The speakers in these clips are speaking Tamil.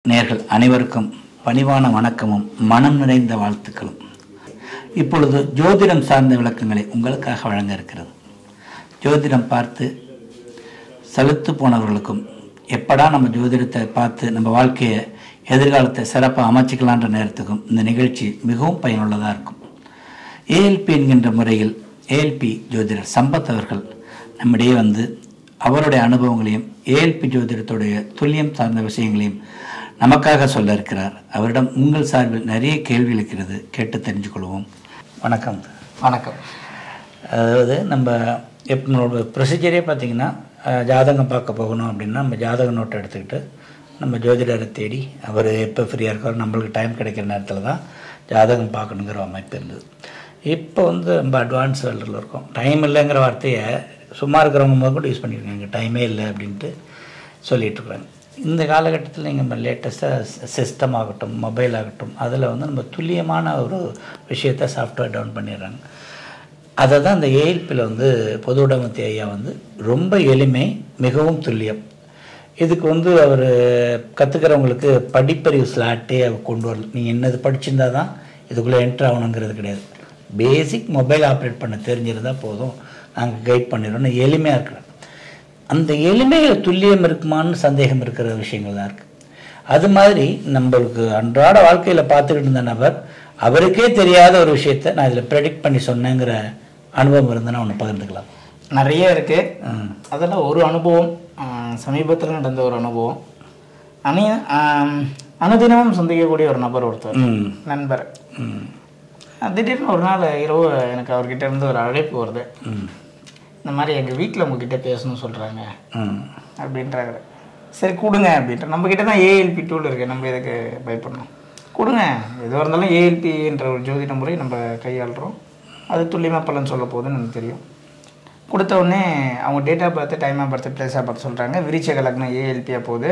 நேர்கள் அனைவருக்கும் பணிவான வணக்கமும் மனம் நிறைந்த வாழ்த்துக்களும் இப்பொழுது ஜோதிடம் சார்ந்த விளக்கங்களை உங்களுக்காக வழங்க இருக்கிறது ஜோதிடம் பார்த்து சலுத்து போனவர்களுக்கும் எப்படா நம்ம ஜோதிடத்தை பார்த்து நம்ம வாழ்க்கையை எதிர்காலத்தை சிறப்பாக அமைச்சிக்கலான்ற நேரத்துக்கும் இந்த நிகழ்ச்சி மிகவும் பயனுள்ளதாக இருக்கும் ஏஎல்பி என்கின்ற முறையில் ஏஎல்பி ஜோதிடர் சம்பத் அவர்கள் நம்மிடையே வந்து அவருடைய அனுபவங்களையும் ஏஎல்பி ஜோதிடத்துடைய துல்லியம் சார்ந்த விஷயங்களையும் நமக்காக சொல்ல இருக்கிறார் அவரிடம் உங்கள் சார்பில் நிறைய கேள்வி இருக்கிறது கேட்டு தெரிஞ்சு கொள்வோம் வணக்கம் வணக்கம் அதாவது நம்ம எப்போ நம்மளோட ப்ரொசீஜரே பார்த்திங்கன்னா அஹ், ஜாதகம் பார்க்க போகணும் அப்படின்னா நம்ம ஜாதக நோட்டை எடுத்துக்கிட்டு நம்ம ஜோதிடரை தேடி அவர் எப்போ ஃப்ரீயாக இருக்காரோ நம்மளுக்கு டைம் கிடைக்கிற நேரத்தில் தான் ஜாதகம் பார்க்கணுங்கிற அமைப்பு இருந்தது இப்போ வந்து ரொம்ப அட்வான்ஸ் வேர்ல்டில் இருக்கோம் டைம் இல்லைங்கிற வார்த்தையை சும்மா இருக்கிறவங்க முதல் கூட யூஸ் பண்ணியிருக்காங்க டைமே இல்லை அப்படின்ட்டு சொல்லிட்டு இருக்காங்க இந்த காலகட்டத்தில் நீங்கள் லேட்டஸ்ட்டாக சிஸ்டம் ஆகட்டும் மொபைல் ஆகட்டும் அதில் வந்து நம்ம துல்லியமான ஒரு விஷயத்தை சாஃப்ட்வேர் டவுன் பண்ணிடுறாங்க அதை தான் அந்த ஏஎல்பியில் வந்து பொது உடைமத்தி ஐயா வந்து ரொம்ப எளிமை மிகவும் துல்லியம் இதுக்கு வந்து அவர் கற்றுக்கிறவங்களுக்கு படிப்பறிவு ஸ்லாட்டே அவர் கொண்டு வரல நீங்கள் என்னது படிச்சிருந்தா தான் இதுக்குள்ளே என்ட்ரு ஆகணுங்கிறது கிடையாது பேசிக் மொபைல் ஆப்ரேட் பண்ண தெரிஞ்சிருந்தால் போதும் நாங்கள் கைட் பண்ணிடுறோம்னு எளிமையாக இருக்கிறோம் அந்த எளிமையில் துல்லியம் இருக்குமான்னு சந்தேகம் இருக்கிற விஷயங்கள் தான் இருக்குது அது மாதிரி நம்மளுக்கு அன்றாட வாழ்க்கையில் பார்த்துக்கிட்டு இருந்த நபர் அவருக்கே தெரியாத ஒரு விஷயத்தை நான் இதில் ப்ரெடிக்ட் பண்ணி சொன்னேங்கிற அனுபவம் இருந்ததுன்னா ஒன்று பகிர்ந்துக்கலாம் நிறைய இருக்கு ம். அதில் ஒரு அனுபவம் சமீபத்தில் நடந்த ஒரு அனுபவம் அணி ஆம், அனுதினமும் சந்திக்கக்கூடிய ஒரு நபர் ஒருத்தர் ம் நண்பர் ம் திடீர்னு ஒரு நாள் இரவு எனக்கு அவர்கிட்ட இருந்து ஒரு அழைப்பு வருது ம் இந்த மாதிரி எங்கள் வீட்டில் உங்ககிட்ட பேசணும்னு சொல்கிறாங்க ம் அப்படின்றாங்க சரி கொடுங்க அப்படின்ட்டு நம்ம கிட்ட தான் ஏஎல்பி டூல் இருக்கு நம்ம இதுக்கு பயப்படணும் கொடுங்க எதுவாக இருந்தாலும் ஏஎல்பின்ற ஒரு ஜோதிட முறை நம்ம கையாளுறோம் அது துல்லியமாக பலன் சொல்ல போகுதுன்னு எனக்கு தெரியும் கொடுத்த உடனே அவங்க date of birth time of birth place of birth சொல்கிறாங்க விரிச்சக லக்னம் ஏஎல்பியாக போகுது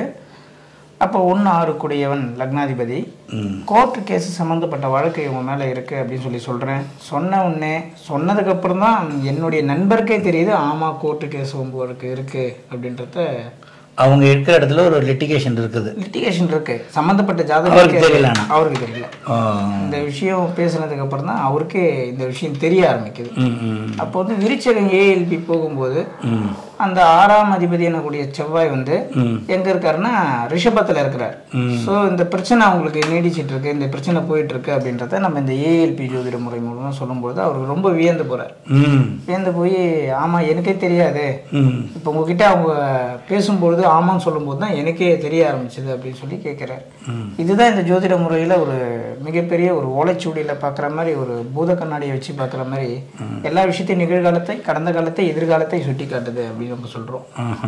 அப்போ ஒன்று ஆறு கூடியவன் லக்னாதிபதி ம் கோர்ட்டு கேஸ் சம்மந்தப்பட்ட வழக்கு இவங்க மேலே இருக்குது அப்படின்னு சொல்லி சொல்கிறேன் சொன்ன உடனே சொன்னதுக்கப்புறம் தான் என்னுடைய நண்பருக்கே தெரியுது ஆமாம் கோர்ட்டு கேஸ் உங்க வழக்கு இருக்குது அப்படின்றத அவங்க இருக்கிற இடத்துல ஒரு லிட்டிகேஷன் இருக்குது லிட்டிகேஷன் இருக்கு சம்மந்தப்பட்ட அவருக்கு ஜாதகம் தெரியல ஆனா. அவருக்கு தெரியல ஆ. இந்த விஷயம் பேசுனதுக்கு அப்புறம் தான் அவருக்கே இந்த விஷயம் தெரிய ஆரம்பிக்குது ம் ம் அப்போ வந்து விருச்சகம் ஏஎல்பி போகும்போது ம் அந்த ஆறாம் அதிபதி எனக்கூடிய செவ்வாய் வந்து ம் எங்க இருக்காருன்னா ரிஷபத்துல இருக்கிறார் ம். ஸோ இந்த பிரச்சனை அவங்களுக்கு நீடிச்சிட்டு இருக்கு இந்த பிரச்சனை போயிட்டு இருக்கு அப்படின்றத நம்ம இந்த ஏஎல்பி ஜோதிட முறை மூலமா சொல்லும்போது அவருக்கு ரொம்ப வியந்து போறார் ம் வியந்து போய் ஆமா எனக்கே தெரியாது ம் இப்போ உங்ககிட்ட அவங்க பேசும்பொழுது ஆமான்னு சொல்லும்போது தான் எனக்கே தெரிய ஆரம்பிச்சது அப்படின்னு சொல்லி கேட்குறாரு ம். இதுதான் இந்த ஜோதிட முறையில் ஒரு மிகப்பெரிய ஒரு ஓலைச்சுவடியில் பார்க்குற மாதிரி ஒரு பூத கண்ணாடியை வச்சு பார்க்குற மாதிரி எல்லா விஷயத்தையும் நிகழ்காலத்தை கடந்த காலத்தை எதிர்காலத்தை சுட்டி காட்டுது அப்படின்னு நம்ம சொல்கிறோம்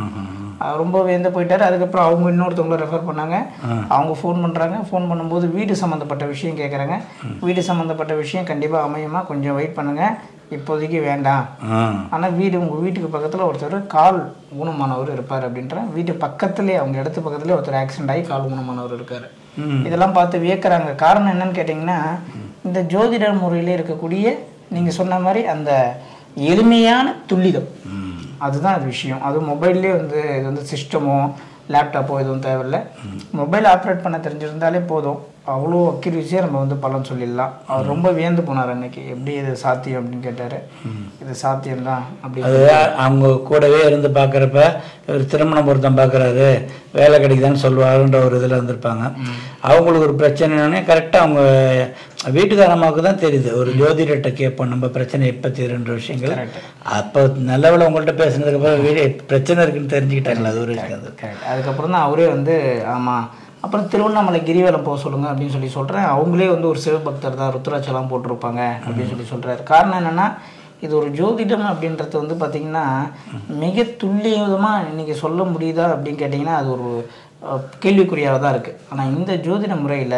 அவர் ரொம்ப வியந்து போயிட்டாரு அதுக்கப்புறம் அவங்க இன்னொருத்தவங்கள ரெஃபர் பண்ணாங்க அவங்க ஃபோன் பண்ணுறாங்க ஃபோன் பண்ணும்போது வீடு சம்மந்தப்பட்ட விஷயம் கேட்குறாங்க வீடு சம்மந்தப்பட்ட விஷயம் கண்டிப்பாக அமையுமா கொஞ்சம் வெயிட் பண்ணுங்கள் இப்போதைக்கு வேண்டாம் ஆ ஆனால் வீடு உங்கள் வீட்டுக்கு பக்கத்தில் ஒருத்தர் கால் ஊனமானவர் இருப்பார் அப்படின்ற வீட்டு பக்கத்துலேயே அவங்க இடத்து பக்கத்துலேயே ஒருத்தர் ஆக்சிடென்ட் ஆகி கால் ஊனமானவர் இருக்கார் ம். இதெல்லாம் பார்த்து வியக்கிறாங்க காரணம் என்னன்னு கேட்டிங்கன்னா இந்த ஜோதிட முறையிலே இருக்கக்கூடிய நீங்கள் சொன்ன மாதிரி அந்த எளிமையான துல்லிதம் அதுதான் அது விஷயம் அது மொபைல்லே வந்து இது வந்து சிஸ்டமோ லேப்டாப்போ எதுவும் தேவையில்லை மொபைல் ஆப்ரேட் பண்ண தெரிஞ்சிருந்தாலே போதும் அவ்வளோ அக்யூரேசியாக நம்ம வந்து பலன் சொல்லிடலாம் அவர் ரொம்ப வியந்து போனார் அன்னைக்கு எப்படி இது சாத்தியம் அப்படின்னு கேட்டார் இது சாத்தியம்தான் அப்படி அது அவங்க கூடவே இருந்து பார்க்குறப்ப ஒரு திருமண பொருத்தம் பார்க்குறாரு வேலை கிடைக்குதான்னு சொல்லுவாருன்ற ஒரு இதில் இருந்திருப்பாங்க அவங்களுக்கு ஒரு பிரச்சனைனே கரெக்டாக அவங்க வீட்டுக்காரம்மாவுக்கு தான் தெரியுது ஒரு ஜோதிடர்கிட்ட கேட்போம் நம்ம பிரச்சனை எப்போ தீருன்ற விஷயங்கள் அப்போ நல்லவேளை உங்கள்கிட்ட பேசுனதுக்கப்புறம் வீடு பிரச்சனை இருக்குன்னு தெரிஞ்சுக்கிட்டாங்களா அது ஒரு விஷயம் அது கரெக்ட் அதுக்கப்புறம் தான் அவரே வந்து ஆமாம் அப்புறம் திருவண்ணாமலை கிரிவலம் போக சொல்லுங்க அப்படின்னு சொல்லி சொல்கிறேன் அவங்களே வந்து ஒரு சிவபக்தர் தான் ருத்ராட்சலாம் போட்டிருப்பாங்க அப்படின்னு சொல்லி சொல்கிறாரு காரணம் என்னென்னா இது ஒரு ஜோதிடம் அப்படின்றது வந்து பார்த்திங்கன்னா மிக துல்லியமாக இன்றைக்கி சொல்ல முடியுதா அப்படின்னு கேட்டிங்கன்னா அது ஒரு அஹ், கேள்விக்குறியாக தான் இருக்குது ஆனால் இந்த ஜோதிட முறையில்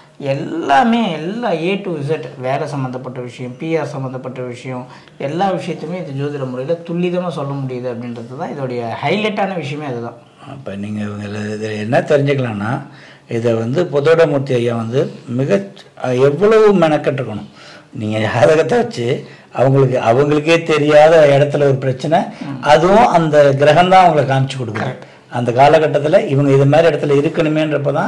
எல்லாமே எல்லா ஏ டு இசட் வேலை சம்மந்தப்பட்ட விஷயம் பிஆர் சம்மந்தப்பட்ட விஷயம் எல்லா விஷயத்தையுமே இந்த ஜோதிட முறையில் துல்லிதமாக சொல்ல முடியுது அப்படின்றது தான் இதோடைய ஹைலைட்டான விஷயமே அதுதான் அப்போ நீங்கள் இவங்க இதில் என்ன தெரிஞ்சுக்கலாம்னா இதை வந்து பொதோடமூர்த்தி ஐயா வந்து மிக அஹ், எவ்வளவு மெனக்கட்டுருக்கணும் நீங்கள் ஜாதகத்தை வச்சு அவங்களுக்கு அவங்களுக்கே தெரியாத இடத்துல ஒரு பிரச்சனை அதுவும் அந்த கிரகம் தான் அவங்களை காமிச்சு கொடுக்குது அந்த காலகட்டத்தில் இவங்க இது மாதிரி இடத்துல இருக்கணுமேன்றப்ப தான்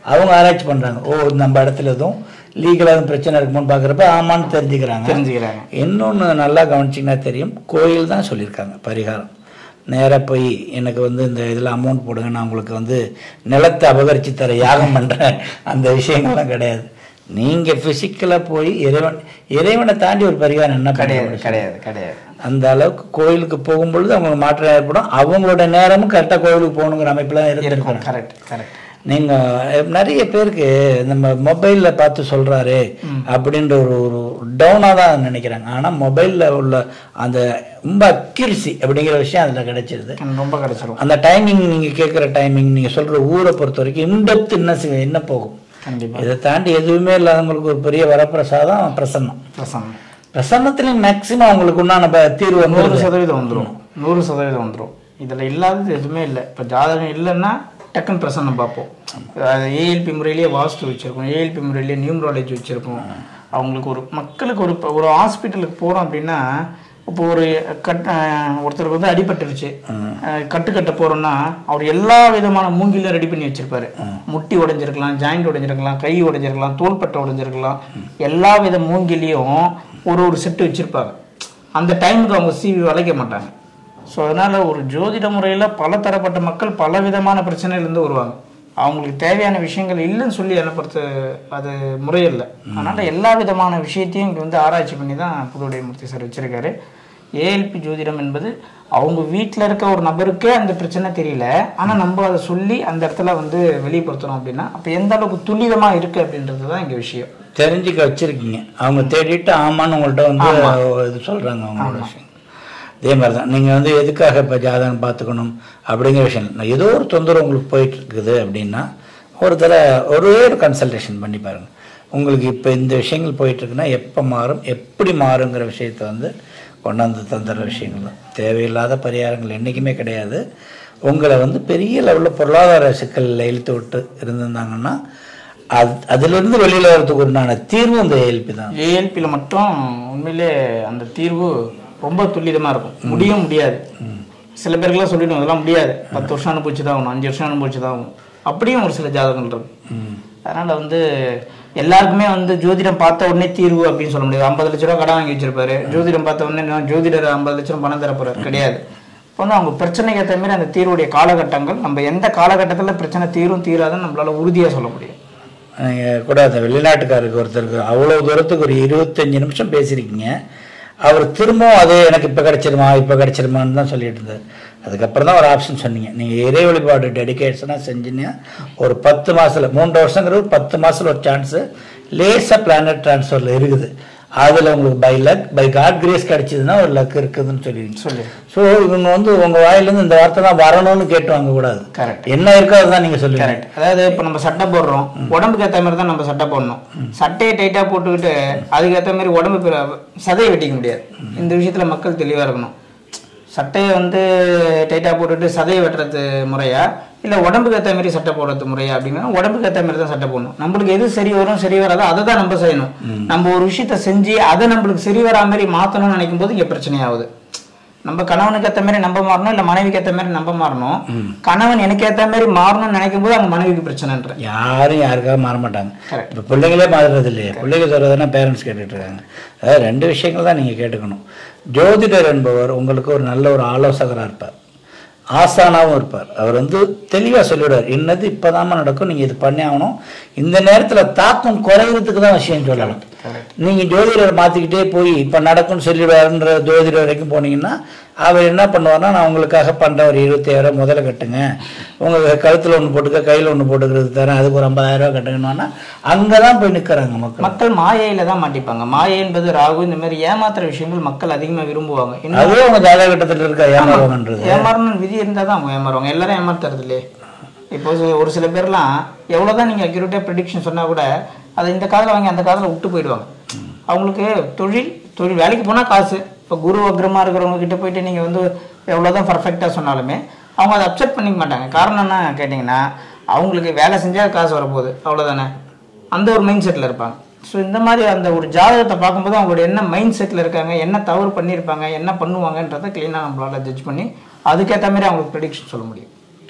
அவங்க ஆராய்ச்சி பண்ணுறாங்க ஓ நம்ம இடத்துல எதுவும் லீகலாக எதுவும் பிரச்சனை இருக்குமோன்னு பார்க்குறப்ப ஆமான்னு தெரிஞ்சுக்கிறாங்க தெரிஞ்சுக்கிறாங்க இன்னொன்று நல்லா கவனிச்சிங்கன்னா தெரியும் கோயில் தான் சொல்லியிருக்காங்க பரிகாரம் நேராக போய் எனக்கு வந்து இந்த இதில் அமௌண்ட் போடுங்க நான் உங்களுக்கு வந்து நிலத்தை அபகரித்து தர யாகம் பண்ணுறேன் அந்த விஷயங்கள்லாம் கிடையாது நீங்கள் ஃபிசிக்கலாக போய் இறைவன் இறைவனை தாண்டி ஒரு பரிகாரம் என்ன கிடையாது கிடையாது கிடையாது கிடையாது அந்த அளவுக்கு கோயிலுக்கு போகும்பொழுது அவங்களுக்கு மாற்றம் ஏற்படும் அவங்களோட நேரமும் கரெக்டாக கோயிலுக்கு போகணுங்கிற அமைப்புலாம் இருக்கும் இருந்திருக்கும் கரெக்ட் கரெக்ட் நீங்கள் நிறைய பேருக்கு நம்ம மொபைலில் பார்த்து சொல்கிறாரு அப்படின்ற ஒரு ஒரு டவுனாக தான் நினைக்கிறாங்க ஆனால் மொபைலில் உள்ள அந்த ரொம்ப அக்யூரிசி அப்படிங்கிற விஷயம் அதில் கிடைச்சிருது ரொம்ப கிடைச்சிரும் அந்த டைமிங் நீங்கள் கேட்குற டைமிங் நீங்கள் சொல்கிற ஊரை பொறுத்த வரைக்கும் இன்டெப்த் என்ன செய்- என்ன போகும் கண்டிப்பா இதை தாண்டி எதுவுமே இல்லாதவங்களுக்கு ஒரு பெரிய வரப்பிரசாதம் பிரசன்னம் பிரசன்னம் பிரசன்னத்துலேயும் மேக்சிமம் அவங்களுக்கு உண்டான ப- தீர்வு நூறு வந்து சதவீதம் வந்துடும் நூறு சதவீதம் வந்துடும் இதில் இல்லாதது எதுவுமே இல்லை இப்போ ஜாதகம் இல்லைன்னா டக்குன்னு பிரசன்னம் பார்ப்போம் அது ஏஎல்பி முறையிலேயே வாஸ்து வச்சுருக்கோம் ஏஎல்பி முறையிலேயே நியூமராலஜி வச்சுருக்கோம் அவங்களுக்கு ஒரு மக்களுக்கு ஒரு இப்ப ஒரு ஹாஸ்பிட்டலுக்கு போகிறோம் அப்படின்னா இப்போ ஒரு கட் அஹ் ஒருத்தருக்கு வந்து அடிபட்டுருச்சு அஹ் கட்டு கட்ட போகிறோம்னா அவர் எல்லா விதமான மூங்கிலும் ரெடி பண்ணி வச்சிருப்பாரு முட்டி உடைஞ்சிருக்கலாம் ஜாயிண்ட் உடைஞ்சிருக்கலாம் கை உடைஞ்சிருக்கலாம் தோள்பட்டை உடைஞ்சிருக்கலாம் எல்லா வித மூங்கிலையும் ஒரு ஒரு செட்டு வச்சிருப்பாங்க அந்த டைமுக்கு அவங்க சீவி வளைக்க மாட்டாங்க ஸோ அதனால் ஒரு ஜோதிட முறையில் பல தரப்பட்ட மக்கள் பல விதமான பிரச்சனையிலேருந்து வருவாங்க அவங்களுக்கு தேவையான விஷயங்கள் இல்லைன்னு சொல்லி என்ன பொறுத்த அது முறையில்லை அதனால் எல்லா விதமான விஷயத்தையும் இங்கே வந்து ஆராய்ச்சி பண்ணி தான் புதுவுடைய மூர்த்தி சார் வச்சுருக்காரு ஏஎல்பி ஜோதிடம் என்பது அவங்க வீட்டில் இருக்க ஒரு நபருக்கே அந்த பிரச்சனை தெரியல ஆனால் நம்ம அதை சொல்லி அந்த இடத்துல வந்து வெளிப்படுத்துறோம் அப்படின்னா அப்போ எந்த அளவுக்கு துல்லிதமாக இருக்குது அப்படின்றது தான் இங்கே விஷயம் தெரிஞ்சுக்க வச்சிருக்கீங்க அவங்க தேடிட்டு ஆமான்னு உங்கள்கிட்ட வந்து இது சொல்கிறாங்க அவங்களோட விஷயம் அதே மாதிரி தான் நீங்கள் வந்து எதுக்காக இப்போ ஜாதகம் பார்த்துக்கணும் அப்படிங்கிற விஷயம் இல்லை. ஏதோ ஒரு தொந்தரவு உங்களுக்கு போயிட்டு இருக்குது அப்படின்னா ஒரு தடவை ஒரே ஒரு கன்சல்டேஷன் பண்ணி பாருங்கள் உங்களுக்கு இப்போ இந்த விஷயங்கள் போயிட்டு இருக்குன்னா எப்போ மாறும் எப்படி மாறுங்கிற விஷயத்தை வந்து கொண்டாந்து தந்துடுற விஷயங்கள் தான் தேவையில்லாத பரிகாரங்கள் என்றைக்குமே கிடையாது உங்களை வந்து பெரிய லெவலில் பொருளாதார சிக்கலில் இழுத்து விட்டு இருந்திருந்தாங்கன்னா அது அதிலிருந்து வெளியில் வர்றதுக்கு உண்டான தீர்வு இந்த ஏஎல்பி தான் ஏஎல்பியில் மட்டும் உண்மையிலே அந்த தீர்வு ரொம்ப துல்லிதமாக இருக்கும் முடிய முடியாது சில பேருக்குலாம் சொல்லிடுவோம் இதெல்லாம் முடியாது பத்து வருஷம் அனுபவிச்சு தான் ஆகணும் அஞ்சு வருஷம் அனுபவிச்சு தான் ஆகணும் அப்படியும் ஒரு சில ஜாதகங்கள் இருக்கு அதனால் வந்து எல்லாருக்குமே வந்து ஜோதிடம் பார்த்த உடனே தீர்வு அப்படின்னு சொல்ல முடியாது ஐம்பது லட்ச ரூபா கடன் வாங்கி வச்சிருப்பாரு ஜோதிடம் பார்த்த உடனே நான் ஜோதிடர் ஐம்பது லட்சம் பணம் தர போறாரு கிடையாது இப்போ வந்து அவங்க பிரச்சனைக்கு ஏற்ற மாதிரி அந்த தீர்வுடைய காலகட்டங்கள் நம்ம எந்த காலகட்டத்தில் பிரச்சனை தீரும் தீராதுன்னு நம்மளால உறுதியாக சொல்ல முடியும் நீங்கள் கூட அந்த வெளிநாட்டுக்காருக்கு ஒருத்தருக்கு அவ்வளோ தூரத்துக்கு ஒரு இருபத்தஞ்சி நிமிஷம் பேசியிருக்கீங்க அவர் திரும்பவும் அது எனக்கு இப்போ கிடைச்சிருமா இப்போ கிடைச்சிருமான்னு தான் சொல்லிட்டு இருந்தார் அதுக்கப்புறம் தான் ஒரு ஆப்ஷன் சொன்னீங்க நீங்கள் இறை வழிபாடு டெடிகேஷனாக செஞ்சீங்கன்னா ஒரு பத்து மாதத்தில் மூன்று வருஷங்கிறது பத்து மாதத்தில் ஒரு சான்ஸு லேசாக பிளானட் ட்ரான்ஸ்ஃபரில் இருக்குது அதில் உங்களுக்கு by luck by God grace கிடைச்சதுன்னா ஒரு லக் இருக்குதுன்னு சொல்லிடுங்க சொல்லு ஸோ இவங்க வந்து உங்கள் வாயிலேருந்து இந்த வார்த்தை தான் வரணும்னு கேட்டு வாங்கக்கூடாது கரெக்ட் என்ன இருக்கோ அதுதான் நீங்கள் சொல்லுவீங்க கரெக்ட் அதாவது இப்போ நம்ம சட்டை போடுறோம் உடம்புக்கு ஏற்ற மாதிரி தான் நம்ம சட்டை போடணும் சட்டையை டைட்டாக போட்டுக்கிட்டு அதுக்கு ஏற்ற மாதிரி உடம்பு பிற- சதையை வெட்டிக்க முடியாது இந்த விஷயத்தில் மக்கள் தெளிவாக இருக்கணும் சட்டையை வந்து டைட்டாக போட்டுட்டு சதையை வெட்டுறது முறையா இல்லை உடம்புக்கு ஏற்ற மாதிரி சட்டை போடுறது முறையா அப்படின்னா உடம்புக்கு ஏற்ற மாதிரி தான் சட்டை போடணும் நம்மளுக்கு எது சரி வரும் சரி வராதோ அதை தான் நம்ம செய்யணும் நம்ம ஒரு விஷயத்த செஞ்சு அதை நம்மளுக்கு சரி வரா மாதிரி மாற்றணும்னு நினைக்கும் போது இங்கே பிரச்சனையாகுது நம்ம கணவனுக்கு ஏற்ற மாதிரி நம்ம மாறணும் இல்லை மனைவிக்கு ஏற்ற மாதிரி நம்ம மாறணும் கணவன் எனக்கு ஏற்ற மாதிரி மாறணும்னு நினைக்கும் போது அவங்க மனைவிக்கு பிரச்சனைன்ற யாரும் யாருக்காக மாற மாட்டாங்க Correct. இப்போ பிள்ளைங்களே மாறுறது இல்லையே பிள்ளைங்க சொல்கிறதுனா பேரண்ட்ஸ் கேட்டுட்டு இருக்காங்க அதாவது ரெண்டு விஷயங்கள் தான் நீங்கள் கேட்டுக்கணும் ஜோதிடர் என்பவர் உங்களுக்கு ஒரு நல்ல ஒரு ஆலோசகராக இருப்பார் ஆசானாவும் இருப்பார் அவர் வந்து தெளிவாக சொல்லிவிடுவார் இன்னது இப்போதாம்மா நடக்கும் நீங்கள் இது பண்ணி ஆகணும் இந்த நேரத்தில் தாக்கம் குறையிறதுக்கு தான் விஷயம் சொல்லலாம் நீங்கள் ஜோதிடர் மாற்றிக்கிட்டே போய் இப்போ நடக்கும்னு சொல்லிடுவாருன்ற ஜோதிடர் வரைக்கும் போனீங்கன்னா அவர் என்ன பண்ணுவார்னா நான் உங்களுக்காக பண்ணுறேன் ஒரு இருபத்தாயிரம் முதல்ல கட்டுங்க உங்கள் கழுத்தில் ஒன்று போட்டுக்க கையில் ஒன்று போட்டுக்கிறது தரேன் அதுக்கு ஒரு ஐம்பதாயிரம் ரூபா கட்டுங்கன்னா அங்கே தான் போய் நிற்கிறாங்க மக்கள் மக்கள் மாயையில தான் மாட்டிப்பாங்க மாயை என்பது ராகு இந்த மாதிரி ஏமாத்துற விஷயங்கள் மக்கள் அதிகமா விரும்புவாங்க இன்னும் அதுவே உங்க ஜாதகட்டத்தில் இருக்க ஏமாறுவாங்கன்றது ஏமாறணும் விதி இருந்தால் தான் அவங்க ஏமாறுவாங்க எல்லாரும் ஏமாத்துறது இல்லையே இப்போ சி- ஒரு சில பேர்லாம் எவ்வளோதான் நீங்கள் அக்யூரேட்டாக ப்ரெடிக்ஷன் சொன்னால் கூட அதை இந்த காதில் வாங்கி அந்த காதில் விட்டு போயிடுவாங்க அவங்களுக்கு தொழில் தொழில் வேலைக்கு போனால் காசு இப்போ குரு வக்ரமாக இருக்கிறவங்க கிட்ட போயிட்டு நீங்கள் வந்து எவ்வளோதான் பர்ஃபெக்டாக சொன்னாலுமே அவங்க அதை அப்செட் பண்ணிக்க மாட்டாங்க காரணம் என்ன கேட்டிங்கன்னா அவங்களுக்கு வேலை செஞ்சால் காசு வரப்போகுது அவ்வளோதானே அந்த ஒரு மைண்ட் செட்டில் இருப்பாங்க ஸோ இந்த மாதிரி அந்த ஒரு ஜாதகத்தை பார்க்கும்போது அவங்களோட என்ன மைண்ட் செட்டில் இருக்காங்க என்ன தவறு பண்ணியிருப்பாங்க என்ன பண்ணுவாங்கன்றதை க்ளீனாக நம்மளால ஜட்ஜ் பண்ணி அதுக்கேற்ற மாதிரி அவங்களுக்கு ப்ரெடிக்ஷன் சொல்ல முடியும்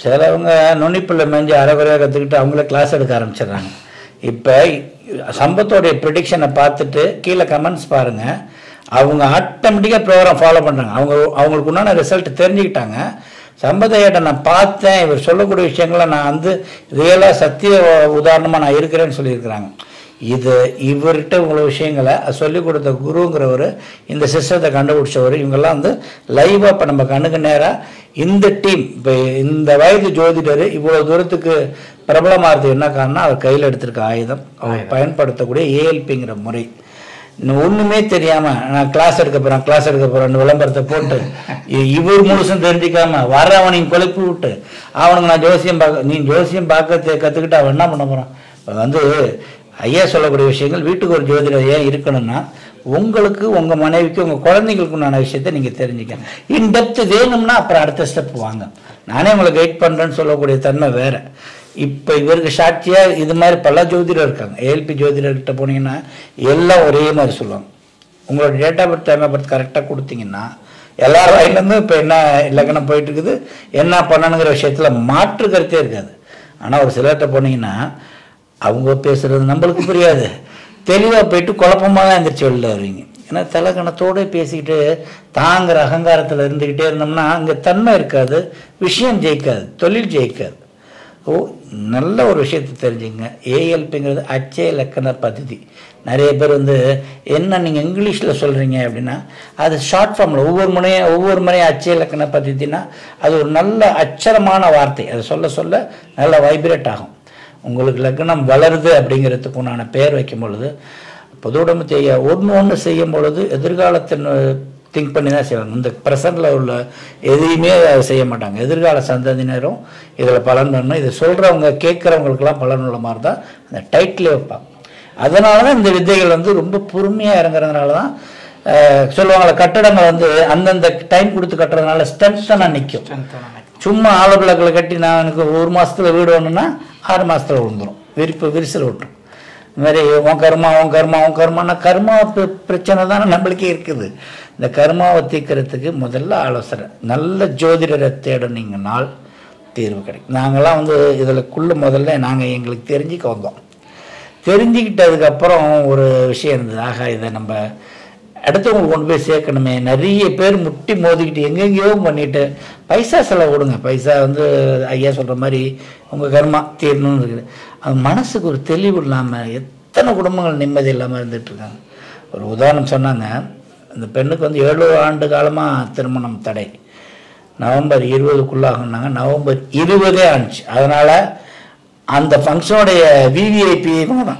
சிலவங்க நுனிப்பிள்ளை மேஞ்சு அரைகுறையாக கற்றுக்கிட்டு அவங்களே கிளாஸ் எடுக்க ஆரம்பிச்சிடுறாங்க இப்போ சம்பத்தோடைய ப்ரிடிக்ஷனை பார்த்துட்டு கீழே கமெண்ட்ஸ் பாருங்கள் அவங்க ஆட்டோமேட்டிக்காக ப்ரோக்ராம் ஃபாலோ பண்ணுறாங்க அவங்க அவங்களுக்கு உண்டான ரிசல்ட் தெரிஞ்சுக்கிட்டாங்க சம்பதையிட்ட நான் பார்த்தேன் இவர் சொல்லக்கூடிய விஷயங்களை நான் வந்து ரியலாக சத்திய உதாரணமாக நான் இருக்கிறேன்னு சொல்லியிருக்கிறாங்க இது இவர்கிட்ட உங்களை விஷயங்களை சொல்லிக் கொடுத்த குருங்கிறவர் இந்த சிஸ்டத்தை கண்டுபிடிச்சவர் இவங்கெல்லாம் வந்து லைவாக இப்போ நம்ம கண்ணுக்கு நேராக இந்த டீம் இப்போ இந்த வயது ஜோதிடர் இவ்வளோ தூரத்துக்கு பிரபலமாகிறது என்ன காரணம் அவர் கையில் எடுத்திருக்க ஆயுதம் அவர் பயன்படுத்தக்கூடிய ஏஎல்பிங்கிற முறை இன்னும் ஒண்ணுமே தெரியாம நான் கிளாஸ் எடுக்க போறேன் கிளாஸ் எடுக்க போறேன் விளம்பரத்தை போட்டு இ- இவர் முழுசும் தெரிஞ்சுக்காம வர்றவனையும் கொழுப்பி விட்டு அவனுக்கு நான் ஜோசியம் பார்க்க நீ ஜோசியம் பார்க்க தெ- கத்துக்கிட்டு அவன் என்ன பண்ண போறான் இப்ப வந்து ஐயா சொல்லக்கூடிய விஷயங்கள் வீட்டுக்கு ஒரு ஜோதிடர் ஏன் இருக்கணும்னா உங்களுக்கு உங்க மனைவிக்கு உங்க குழந்தைங்களுக்கு உண்டான விஷயத்தை நீங்க தெரிஞ்சுக்கணும் இன் டெப்த் வேணும்னா அப்புறம் அடுத்த ஸ்டெப் வாங்க நானே உங்களை கைட் பண்றேன்னு சொல்லக்கூடிய தன்மை வேற இப்போ இவருக்கு சாட்சியா இது மாதிரி பல ஜோதிடர் இருக்காங்க ஏஎல்பி ஜோதிடர்கிட்ட போனீங்கன்னா எல்லாம் ஒரே மாதிரி சொல்லுவாங்க உங்களோட date of birth time of birth கரெக்டாக கொடுத்தீங்கன்னா எல்லார் வாயிலேருந்தும் இப்போ என்ன லக்கணம் போயிட்டு இருக்குது என்ன பண்ணணுங்கிற விஷயத்தில் மாற்று கருத்தே இருக்காது ஆனால் ஒரு சிலர்கிட்ட போனீங்கன்னா அவங்க பேசுறது நம்மளுக்கு புரியாது தெளிவாக போயிட்டு குழப்பமாக தான் எந்திரிச்சு வெளில வருவீங்க ஏன்னா தலகணத்தோடு பேசிக்கிட்டு தாங்கிற அகங்காரத்தில் இருந்துக்கிட்டே இருந்தோம்னா அங்கே தன்மை இருக்காது விஷயம் ஜெயிக்காது தொழில் ஜெயிக்காது ஓ நல்ல ஒரு விஷயத்தை தெரிஞ்சுங்க ஏஎல்பிங்கிறது அச்சய இலக்கண பദ്ധதி நிறைய பேர் வந்து என்ன நீங்கள் இங்கிலீஷில் சொல்கிறீங்க அப்படின்னா அது ஷார்ட் ஃபார்மில் ஒவ்வொரு முறையும் ஒவ்வொரு முறையும் அச்சய இலக்கண பద్ధதினா அது ஒரு நல்ல அச்சரமான வார்த்தை அதை சொல்ல சொல்ல நல்ல வைப்ரேட் ஆகும் உங்களுக்கு லக்னம் வளருது அப்படிங்கிறதுக்கு உண்டான பெயர் வைக்கும் பொழுது பொது உடம்பு செய்ய ஒன்று ஒன்று செய்யும் பொழுது எதிர்காலத்தின் திங்க் பண்ணி தான் செய்வாங்க இந்த ப்ரெசண்டில் உள்ள எதையுமே அதை செய்ய மாட்டாங்க எதிர்கால சந்ததியினரும் இதில் பலன் பண்ணணும் இதை சொல்கிறவங்க கேட்குறவங்களுக்கெல்லாம் பலன் உள்ள மாதிரி தான் அந்த டைட்டிலே வைப்பாங்க அதனால தான் இந்த வித்தைகள் வந்து ரொம்ப பொறுமையாக இறங்குறதுனால தான் அஹ், சொல்லுவாங்கள்ல கட்டடங்கள் வந்து அந்தந்த டைம் கொடுத்து கட்டுறதுனால ஸ்ட்ரென்த்தனாக நிற்கும் சும்மா ஆலப்பிளக்கில் கட்டி நான் எனக்கு ஒரு மாசத்துல வீடு வேணும்னா ஆறு மாசத்துல விழுந்துரும் விரிப்பு விரிசல் விட்டுரும் இந்த மாதிரி உன் கர்மா உன் கர்மா உன் கர்மானா கர்மா பிர- பிரச்சனை தானே நம்மளுக்கே இருக்குது இந்த கர்மாவை தீர்க்கறதுக்கு முதல்ல ஆலோசனை நல்ல ஜோதிடரை தேடினீங்கனால் தீர்வு கிடைக்கும் நாங்கள்லாம் வந்து இதில்க்குள்ள முதல்ல நாங்கள் எங்களுக்கு தெரிஞ்சுக்க வந்தோம் தெரிஞ்சுக்கிட்டதுக்கப்புறம் ஒரு விஷயம் இருந்தது ஆகா இதை நம்ம அடுத்தவங்களுக்கு கொண்டு போய் சேர்க்கணுமே நிறைய பேர் முட்டி மோதிக்கிட்டு எங்கெங்கேயோ பண்ணிட்டு பைசா செலவு கொடுங்க பைசா வந்து ஐயா சொல்கிற மாதிரி உங்கள் கர்மா தீரணும்னு இருக்குது அது மனசுக்கு ஒரு தெளிவு இல்லாமல் எத்தனை குடும்பங்கள் நிம்மதி இல்லாமல் இருந்துட்டு இருக்காங்க ஒரு உதாரணம் சொன்னாங்க இந்த பெண்ணுக்கு வந்து ஏழு ஆண்டு காலமாக திருமணம் தடை நவம்பர் இருபதுக்குள்ளாகுனாங்க நவம்பர் இருபதே ஆணுச்சு அதனால் அந்த ஃபங்க்ஷனுடைய விவிஐபி இவங்க தான்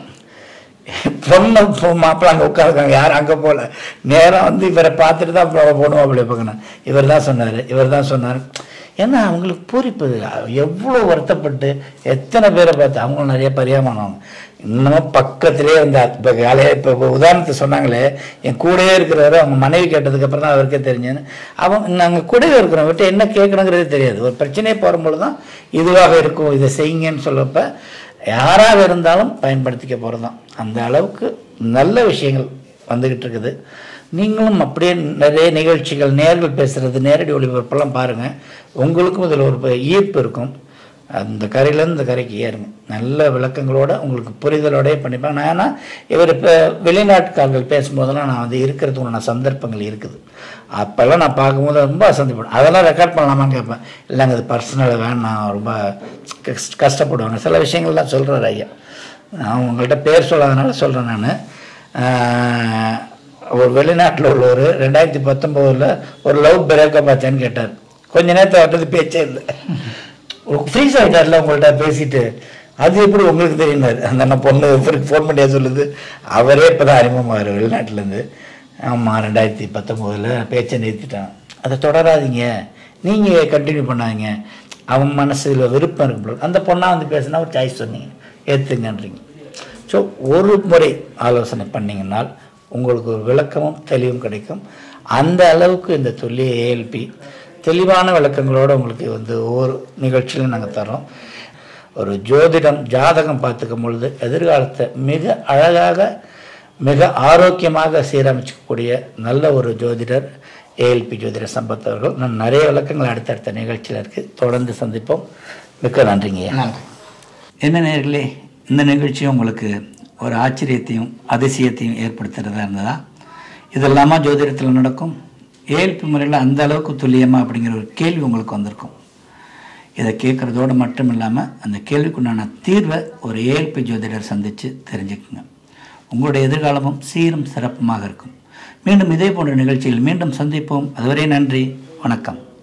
பொண்ணு பொ- மாப்பிள்ளை அங்கே உட்காந்துருக்காங்க யாரும் அங்கே போகல நேராக வந்து இவரை பார்த்துட்டு தான் அப்புறம் போகணும் அப்படி பார்க்கணும் இவர் தான் சொன்னார் இவர் தான் சொன்னார் ஏன்னா அவங்களுக்கு பூரிப்பு எவ்வளோ வருத்தப்பட்டு எத்தனை பேரை பார்த்து அவங்களும் நிறைய பரியாமானவங்க இன்னமும் பக்கத்திலே இருந்தார் இப்போ காலையில் இப்போ இப்போ உதாரணத்துக்கு சொன்னாங்களே என் கூடவே இருக்கிறவர் அவங்க மனைவி கேட்டதுக்கு அப்புறம் தான் அவருக்கே தெரிஞ்சேன்னு அவங்க நாங்கள் கூடவே இருக்கிறோம் விட்டு என்ன கேட்கணுங்கிறதே தெரியாது ஒரு பிரச்சனையே போகும்பொழுது தான் இதுவாக இருக்கும் இதை செய்யுங்கன்னு சொல்லப்ப யாராக இருந்தாலும் பயன்படுத்திக்க போகிறது தான் அந்த அளவுக்கு நல்ல விஷயங்கள் வந்துக்கிட்டு இருக்குது நீங்களும் அப்படியே நிறைய நிகழ்ச்சிகள் நேர்கள் பேசுகிறது நேரடி ஒளிபரப்பெல்லாம் பாருங்கள் உங்களுக்கும் இதில் ஒரு ப- ஈர்ப்பு இருக்கும் அந்த கரையிலேருந்து இந்த கரைக்கு ஏறுங்க நல்ல விளக்கங்களோட உங்களுக்கு புரிதலோடய பண்ணிப்பாங்க நான் ஏன்னா இவர் இப்போ வெளிநாட்டுக்காரர்கள் பேசும்போதெல்லாம் நான் வந்து இருக்கிறதுக்குள்ள சந்தர்ப்பங்கள் இருக்குது அப்போல்லாம் நான் பார்க்கும்போது ரொம்ப அசந்திப்படும் அதெல்லாம் ரெக்கார்ட் பண்ணலாமான்னு கேட்பேன் இல்லைங்க அது பர்சனலாக வேணாம் ரொம்ப கஷ்ட- கஷ்டப்படுவாங்க சில விஷயங்கள்லாம் சொல்கிறார் ஐயா நான் உங்கள்கிட்ட பேர் சொல்லாதனால சொல்கிறேன் நான் ஒரு வெளிநாட்டில் உள்ளவர் ரெண்டாயிரத்தி பத்தொம்போதில் ஒரு லவ் பிரேக்கப் ஆச்சான்னு கேட்டார் கொஞ்ச நேரத்தை வட்டது பேச்சே இல்லை ஒரு ஃப்ரீஸ் ஆகிட்டார்ல உங்கள்கிட்ட பேசிட்டு அது எப்படி உங்களுக்கு தெரியுனாரு அந்த அண்ணன் பொண்ணு இவருக்கு ஃபோன் பண்ணியா சொல்லுது அவரே இப்போ தான் அறிமுகமாகிற வெளிநாட்டிலேருந்து ஆமாம் ரெண்டாயிரத்தி பத்தொம்போதில் பேச்சை நிறுத்திட்டான் அதை தொடராதீங்க நீங்கள் கண்டினியூ பண்ணாதீங்க அவன் மனசுல விருப்பம் இருக்கு போல. அந்த பொண்ணாக வந்து பேசினா ஒரு சாய்ஸ் சொன்னீங்க ஏற்றுங்கன்றீங்க ஸோ ஒரு முறை ஆலோசனை பண்ணீங்கன்னால் உங்களுக்கு ஒரு விளக்கமும் தெளிவும் கிடைக்கும் அந்த அளவுக்கு இந்த தொல்லிய ஏஎல்பி தெளிவான விளக்கங்களோடு உங்களுக்கு வந்து ஒவ்வொரு நிகழ்ச்சியிலும் நாங்கள் தரோம் ஒரு ஜோதிடம் ஜாதகம் பார்த்துக்கும் பொழுது எதிர்காலத்தை மிக அழகாக மிக ஆரோக்கியமாக சீரமைச்சிக்கக்கூடிய நல்ல ஒரு ஜோதிடர் ஏஎல்பி ஜோதிட சம்பத் அவர்கள் நான் நிறைய விளக்கங்கள் அடுத்தடுத்த நிகழ்ச்சியில் இருக்குது தொடர்ந்து சந்திப்போம் மிக்க நன்றிங்கய்யா நன்றி என்ன நேர்களே இந்த நிகழ்ச்சி உங்களுக்கு ஒரு ஆச்சரியத்தையும் அதிசயத்தையும் ஏற்படுத்துகிறதா இருந்ததா இதெல்லாமா ஜோதிடத்தில் நடக்கும் ஏஎல்பி முறையில் அந்த அளவுக்கு துல்லியமா அப்படிங்கிற ஒரு கேள்வி உங்களுக்கு வந்திருக்கும் இதை கேட்குறதோடு மட்டும் இல்லாமல் அந்த கேள்விக்குண்டான தீர்வை ஒரு ஏஎல்பி ஜோதிடர் சந்தித்து தெரிஞ்சுக்குங்க உங்களுடைய எதிர்காலமும் சீரும் சிறப்புமாக இருக்கும் மீண்டும் இதே போன்ற நிகழ்ச்சியில் மீண்டும் சந்திப்போம் அதுவரை நன்றி வணக்கம்